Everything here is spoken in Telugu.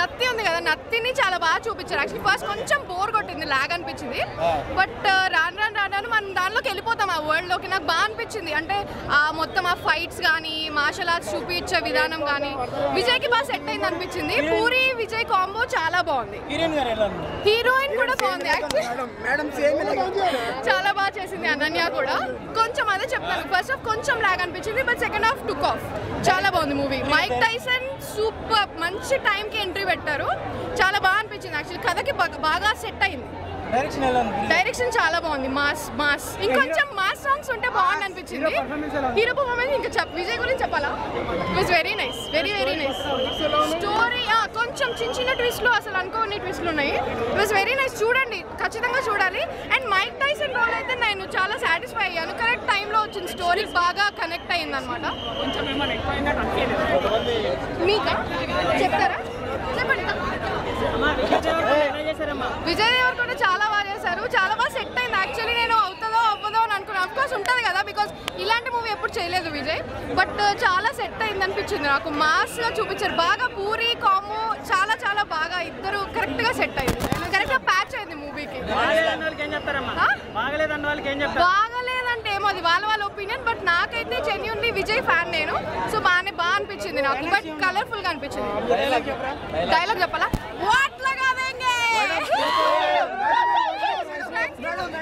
నత్తి ఉంది కదా నత్తిని చాలా బాగా చూపించారు యాక్చువల్లీ ఫస్ట్ కొంచెం బోర్ కొట్టింది లాగ్ అనిపించింది బట్ రాను రాను రాను రాను మనం దానిలోకి వెళ్ళిపోతాం ఆ వరల్డ్ లోకి నాకు బాగా అనిపించింది అంటే ఆ మొత్తం ఆ ఫైట్స్ కానీ మార్షల్ ఆర్ట్స్ చూపించే విధానం కానీ విజయ్ కి బాగా సెట్ అయింది అనిపించింది పూరి విజయ్ కాంబో చాలా బాగుంది హీరోయిన్ గారు ఎలా ఉంది హీరోయిన్ కూడా బాగుంది యాక్చువల్లీ మేడం సేమ్ చాలా బాగా చేసింది అనన్య కూడా కొంచెం అదే చెప్తాను ఫస్ట్ హాఫ్ కొంచెం లాగ్ అనిపించింది but second half took off చాలా బాగుంది మూవీ మైక్ టైసన్ సూపర్ మంచి టైంకి ఎంట్రీ పెట్టారు చాలా బాగా అనిపించింది యాక్చువల్లీ కథకి బాగా- బాగా సెట్ అయింది డైరెక్షన్ ఎలా ఉంది డైరెక్షన్ చాలా బాగుంది మాస్ మాస్ ఇంకొంచెం మాస్ సాంగ్స్ ఉంటే బాగుంది అనిపించింది హీరో పర్ఫార్మెన్స్ ఇంకా చెప్ విజయ్ గురించి చెప్పాలా it's very nice very very nice story కొంచెం చిన్న చిన్న ట్విస్ట్లు అసలు అనుకోని ట్విస్ట్లు ఉన్నాయి ఇట్ వాస్ వెరీ నైస్ చూడండి ఖచ్చితంగా చూడాలి అండ్ మైక్ టైసన్ రోల్ అయితే నేను చాలా సాటిస్ఫై అయ్యాను కరెక్ట్ టైంలో వచ్చింది స్టోరీ బాగా కనెక్ట్ అయ్యింది అనమాట మీకా చెప్తారా చెప్పండి విజయ్ దేవరకొండ చాలా బాగా చేశారు చాలా బాగా సెట్ అయింది యాక్చువల్లీ నేను అవుతుందో అవ్వదో అని అనుకున్నాను అఫ్ కోర్స్ ఉంటుంది కదా బికాస్ ఇలాంటి మూవీ ఎప్పుడు చేయలేదు విజయ్ బట్ చాలా సెట్ అయింది అనిపించింది నాకు మాస్ గా చూపించారు బాగా పూరి కాము చాలా చాలా బాగా ఇద్దరు కరెక్ట్ గా సెట్ అయింది కరెక్ట్ గా ప్యాచ్ అయింది మూవీకి బాగలేదన్న వాళ్ళకి ఏం చెప్తారమ్మా ఆ? బాగలేదన్న వాళ్ళకి ఏం చెప్తారు బాగలేదంటే ఏమో అది వాళ్ళ వాళ్ళ ఒపీనియన్ బట్ నాకైతే జెన్యున్లీ విజయ్ ఫ్యాన్ నేను సో బాగానే బాగా అనిపించింది నాకు బట్ కలర్ఫుల్ గా అనిపించింది డైలాగ్ చెప్పరా డైలాగ్ చెప్పాలా వాట్లా కాదేంగే